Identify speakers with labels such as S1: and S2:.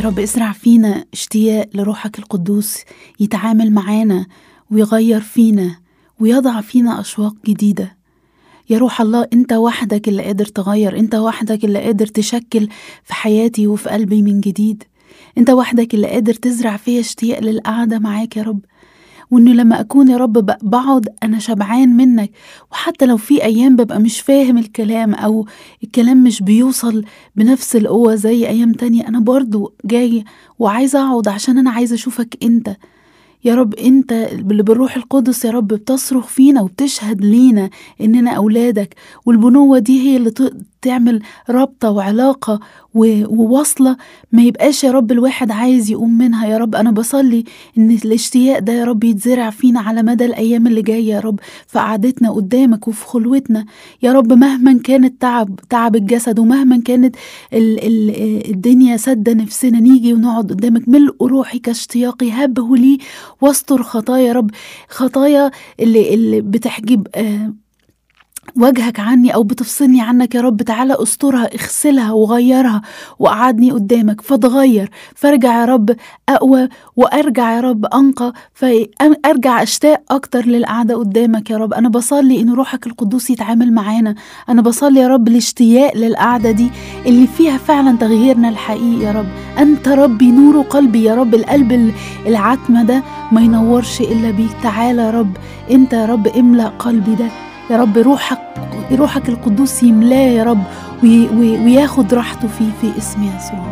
S1: يا رب ازرع فينا اشتياق لروحك القدوس يتعامل معانا ويغير فينا ويضع فينا أشواق جديدة يا روح الله انت وحدك اللي قادر تغير انت وحدك اللي قادر تشكل في حياتي وفي قلبي من جديد انت وحدك اللي قادر تزرع فيا اشتياق للقعدة معاك يا رب وانه لما اكون يا رب ب- بقعد انا شبعان منك وحتى لو في ايام ببقى مش فاهم الكلام او الكلام مش بيوصل بنفس القوة زي ايام تانية انا برضو جاي وعايزة اقعد عشان انا عايزة اشوفك انت يا رب انت اللي بالروح القدس يا رب بتصرخ فينا وبتشهد لينا اننا اولادك والبنوة دي هي اللي ت- تعمل رابطة وعلاقة و- وواصلة ما يبقاش يا رب الواحد عايز يقوم منها يا رب انا بصلي ان الاشتياق ده يا رب يتزرع فينا على مدى الايام اللي جاية يا رب في قعدتنا قدامك وفي خلوتنا يا رب مهما كان التعب تعب الجسد ومهما كانت ال ال الدنيا سادة نفسنا نيجي ونقعد قدامك ملء روحي كاشتياقي هبه لي واستر خطايا يا رب خطايا اللي, اللي بتحجب آه وجهك عني او بتفصلني عنك يا رب تعالى استرها اغسلها وغيرها وقعدني قدامك فاتغير فارجع يا رب اقوى وارجع يا رب انقى فارجع اشتاق اكتر للقعده قدامك يا رب انا بصلي ان روحك القدوس يتعامل معانا انا بصلي يا رب الاشتياق للقعده دي اللي فيها فعلا تغييرنا الحقيقي يا رب انت ربي نور قلبي يا رب القلب العتمه ده ما ينورش الا بيك تعالى يا رب انت يا رب املا قلبي ده يا رب روحك روحك القدوس يملاه يا رب وي وي وياخد راحته فيه في اسم يسوع